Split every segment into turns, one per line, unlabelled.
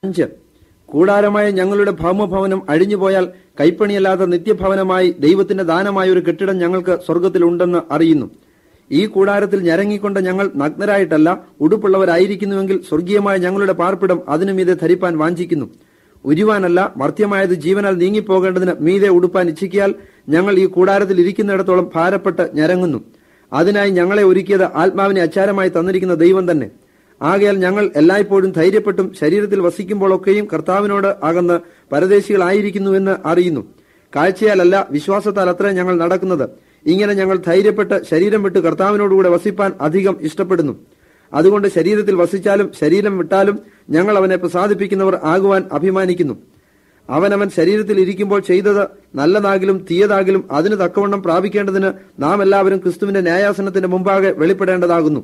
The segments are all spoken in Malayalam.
അഞ്ച് കൂടാരമായ ഞങ്ങളുടെ ഭൗമഭവനം അഴിഞ്ഞുപോയാൽ കൈപ്പണിയല്ലാത്ത നിത്യഭവനമായി ദൈവത്തിന്റെ ദാനമായ ഒരു കെട്ടിടം ഞങ്ങൾക്ക് സ്വർഗത്തിലുണ്ടെന്ന് അറിയുന്നു ഈ കൂടാരത്തിൽ ഞരങ്ങിക്കൊണ്ട് ഞങ്ങൾ നഗ്നരായിട്ടല്ല ഉടുപ്പുള്ളവരായിരിക്കുന്നുവെങ്കിൽ സ്വർഗീയമായ ഞങ്ങളുടെ പാർപ്പിടം അതിനു മീതെ ധരിപ്പാൻ വാഞ്ചിക്കുന്നു ഉരുവാനല്ല മർത്യമായത് ജീവനാൽ നീങ്ങിപ്പോകേണ്ടതിന് മീതെ ഉടുപ്പാൻ ഇച്ഛിക്കിയാൽ ഞങ്ങൾ ഈ കൂടാരത്തിൽ ഇരിക്കുന്നിടത്തോളം ഭാരപ്പെട്ട് ഞരങ്ങുന്നു അതിനായി ഞങ്ങളെ ഒരുക്കിയത് ആത്മാവിനെ അച്ചാരമായി തന്നിരിക്കുന്ന ദൈവം തന്നെ ആകയാൽ ഞങ്ങൾ എല്ലായ്പ്പോഴും ധൈര്യപ്പെട്ടും ശരീരത്തിൽ വസിക്കുമ്പോഴൊക്കെയും കർത്താവിനോട് അകന്ന് പരദേശികളായിരിക്കുന്നുവെന്ന് അറിയുന്നു കാഴ്ചയാലല്ല വിശ്വാസത്താൽ അത്ര ഞങ്ങൾ നടക്കുന്നത് ഇങ്ങനെ ഞങ്ങൾ ധൈര്യപ്പെട്ട് ശരീരം വിട്ട് കർത്താവിനോടുകൂടെ വസിപ്പാൻ അധികം ഇഷ്ടപ്പെടുന്നു അതുകൊണ്ട് ശരീരത്തിൽ വസിച്ചാലും ശരീരം വിട്ടാലും ഞങ്ങൾ അവനെ പ്രസാദിപ്പിക്കുന്നവർ ആകുവാൻ അഭിമാനിക്കുന്നു അവനവൻ ശരീരത്തിൽ ഇരിക്കുമ്പോൾ ചെയ്തത് നല്ലതാകിലും തീയതാകിലും അതിന് തക്കവണ്ണം പ്രാപിക്കേണ്ടതിന് നാം എല്ലാവരും ക്രിസ്തുവിന്റെ ന്യായാസനത്തിന്റെ മുമ്പാകെ വെളിപ്പെടേണ്ടതാകുന്നു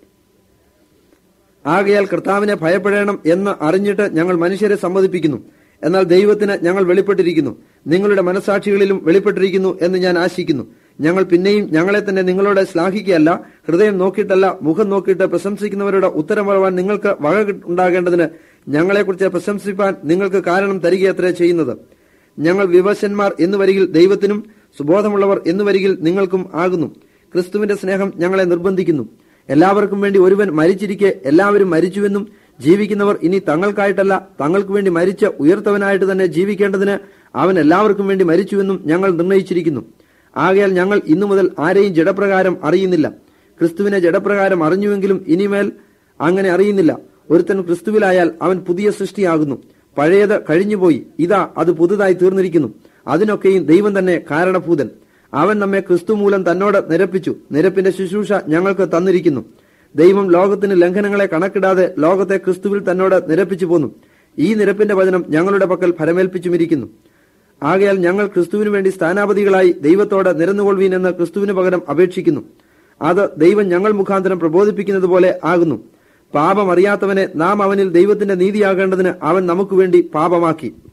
ആകയാൽ കർത്താവിനെ ഭയപ്പെടണം എന്ന് അറിഞ്ഞിട്ട് ഞങ്ങൾ മനുഷ്യരെ സമ്മതിപ്പിക്കുന്നു എന്നാൽ ദൈവത്തിന് ഞങ്ങൾ വെളിപ്പെട്ടിരിക്കുന്നു നിങ്ങളുടെ മനസാക്ഷികളിലും വെളിപ്പെട്ടിരിക്കുന്നു എന്ന് ഞാൻ ആശിക്കുന്നു ഞങ്ങൾ പിന്നെയും ഞങ്ങളെ തന്നെ നിങ്ങളോട് ശ്ലാഘിക്കുകയല്ല ഹൃദയം നോക്കിയിട്ടല്ല മുഖം നോക്കിയിട്ട് പ്രശംസിക്കുന്നവരുടെ ഉത്തരം പറയുവാൻ നിങ്ങൾക്ക് വക ഉണ്ടാകേണ്ടതിന് ഞങ്ങളെക്കുറിച്ച് പ്രശംസിപ്പാൻ നിങ്ങൾക്ക് കാരണം തരികയത്രേ ചെയ്യുന്നത് ഞങ്ങൾ വിവശന്മാർ എന്ന് വരികിൽ ദൈവത്തിനും സുബോധമുള്ളവർ എന്ന് വരികിൽ നിങ്ങൾക്കും ആകുന്നു ക്രിസ്തുവിന്റെ സ്നേഹം ഞങ്ങളെ നിർബന്ധിക്കുന്നു എല്ലാവർക്കും വേണ്ടി ഒരുവൻ മരിച്ചിരിക്കെ എല്ലാവരും മരിച്ചുവെന്നും ജീവിക്കുന്നവർ ഇനി തങ്ങൾക്കായിട്ടല്ല തങ്ങൾക്ക് വേണ്ടി മരിച്ച ഉയർത്തവനായിട്ട് തന്നെ ജീവിക്കേണ്ടതിന് അവൻ എല്ലാവർക്കും വേണ്ടി മരിച്ചുവെന്നും ഞങ്ങൾ നിർണയിച്ചിരിക്കുന്നു ആകയാൽ ഞങ്ങൾ ഇന്നു മുതൽ ആരെയും ജഡപ്രകാരം അറിയുന്നില്ല ക്രിസ്തുവിനെ ജഡപ്രകാരം അറിഞ്ഞുവെങ്കിലും ഇനിമേൽ അങ്ങനെ അറിയുന്നില്ല ഒരുത്തൻ ക്രിസ്തുവിലായാൽ അവൻ പുതിയ സൃഷ്ടിയാകുന്നു പഴയത് കഴിഞ്ഞുപോയി ഇതാ അത് പുതുതായി തീർന്നിരിക്കുന്നു അതിനൊക്കെയും ദൈവം തന്നെ കാരണഭൂതൻ അവൻ നമ്മെ ക്രിസ്തു മൂലം തന്നോട് നിരപ്പിച്ചു നിരപ്പിന്റെ ശുശ്രൂഷ ഞങ്ങൾക്ക് തന്നിരിക്കുന്നു ദൈവം ലോകത്തിന് ലംഘനങ്ങളെ കണക്കിടാതെ ലോകത്തെ ക്രിസ്തുവിൽ തന്നോട് നിരപ്പിച്ചു പോന്നു ഈ നിരപ്പിന്റെ വചനം ഞങ്ങളുടെ പക്കൽ ഫലമേൽപ്പിച്ചുമിരിക്കുന്നു ആകയാൽ ഞങ്ങൾ ക്രിസ്തുവിനു വേണ്ടി സ്ഥാനാപതികളായി ദൈവത്തോട് നിരന്നുകൊള്ളുവീൻ എന്ന് ക്രിസ്തുവിന് പകരം അപേക്ഷിക്കുന്നു അത് ദൈവം ഞങ്ങൾ മുഖാന്തരം പ്രബോധിപ്പിക്കുന്നത് പോലെ ആകുന്നു പാപം അറിയാത്തവനെ നാം അവനിൽ ദൈവത്തിന്റെ നീതിയാകേണ്ടതിന് അവൻ നമുക്ക് വേണ്ടി പാപമാക്കി